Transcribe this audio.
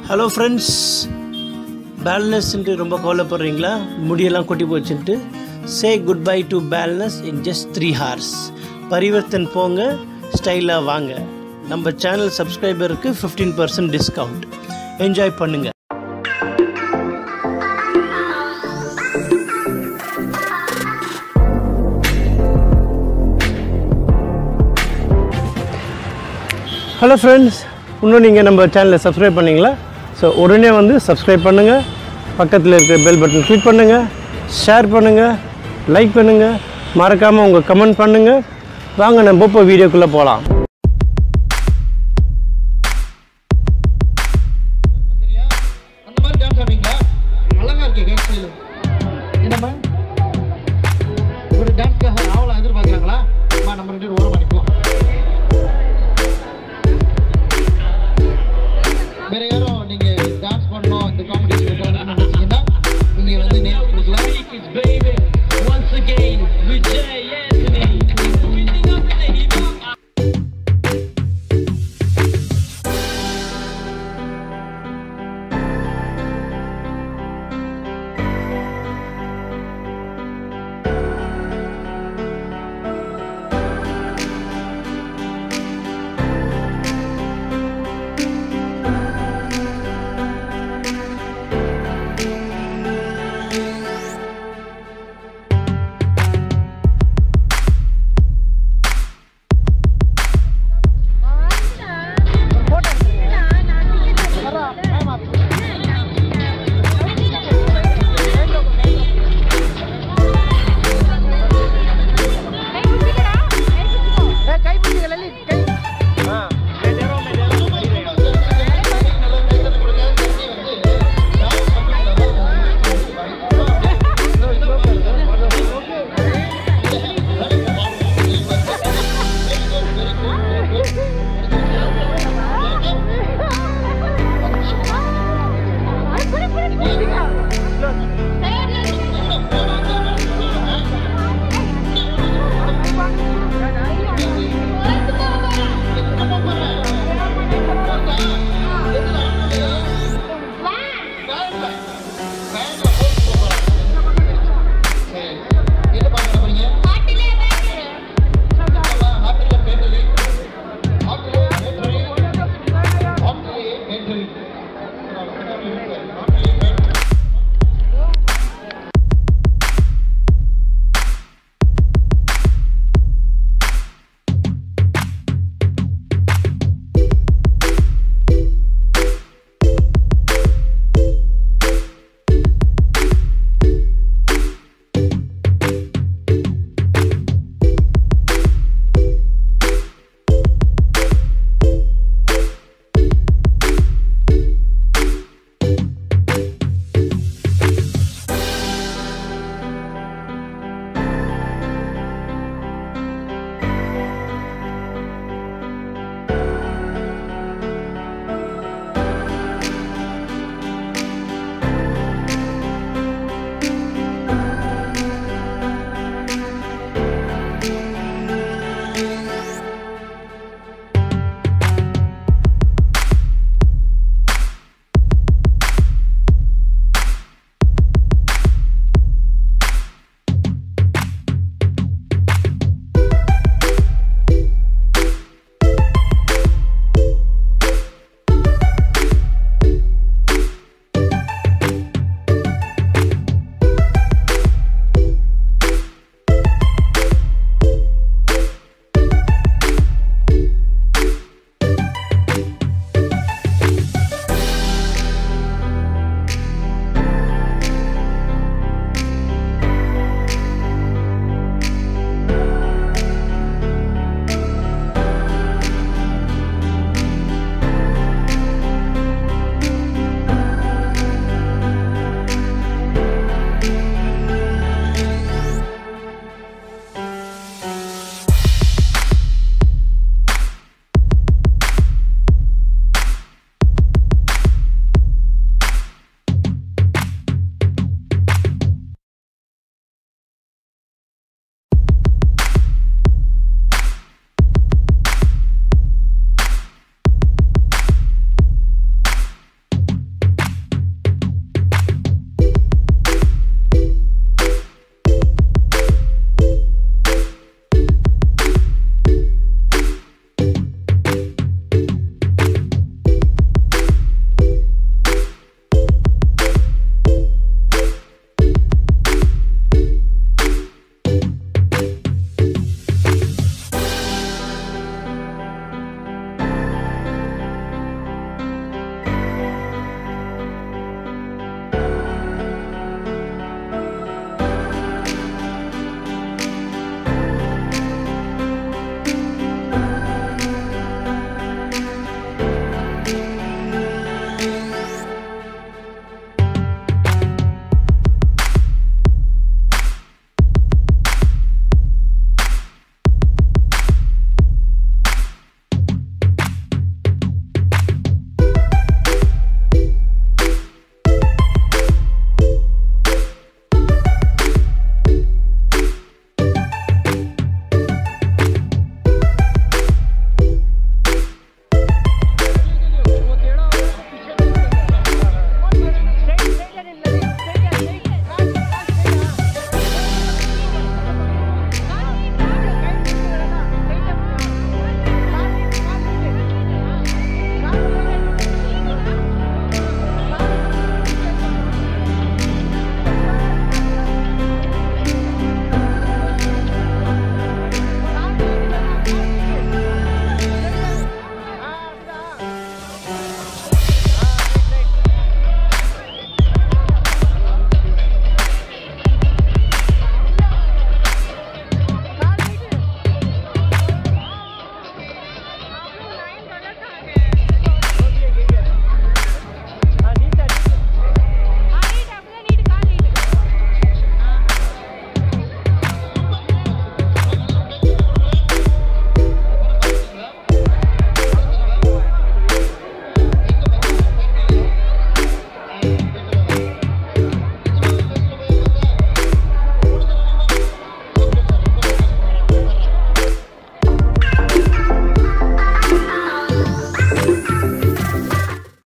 Hello friends பேலன்ஸ்ன்ட்டு ரொம்ப கவலைப்படுறீங்களா முடியெல்லாம் கொட்டி போச்சுன்ட்டு say goodbye to balance in just three hours Parivartan போங்க ஸ்டைலாக வாங்க நம்ம சேனல் சப்ஸ்கிரைபருக்கு ஃபிஃப்டீன் பர்சன்ட் டிஸ்கவுண்ட் என்ஜாய் பண்ணுங்கள் ஹலோ ஃப்ரெண்ட்ஸ் இன்னும் நீங்கள் நம்ம சேனலை சப்ஸ்கிரைப் பண்ணீங்களா ஸோ உடனே வந்து சப்ஸ்கிரைப் பண்ணுங்கள் பக்கத்தில் இருக்கிற பெல் பட்டன் கிளிக் பண்ணுங்கள் ஷேர் பண்ணுங்கள் லைக் பண்ணுங்கள் மறக்காமல் உங்கள் கமெண்ட் பண்ணுங்கள் வாங்க நம்ம இப்போ வீடியோக்குள்ளே போகலாம் சரியா அந்த மாதிரி டான்ஸ் ஆடுவீங்களா அழகா இருக்கு ஹேர் ஸ்டைல் என்னம்மா ஒரு டான்ஸ்க்காக ஆவலா எதிர்பார்க்குறாங்களா அம்மா நம்ம ரெண்டு பேரும் ஓரமா நிற்போம் வேற யாரும் நீங்க டான்ஸ் பண்ணணும் இந்த காம்படிஷன் நினைச்சீங்கன்னா நீங்க வந்து நேம் கொடுக்கலாம் baby. Once again, with Jay Anthony. Winning up the hip hop. என்ன பார்க்க போறீங்க ஹாட்டிலே பேட்டரி ஹாட்டிலே பேட்டரி ஹாட்டிலே பேட்டரி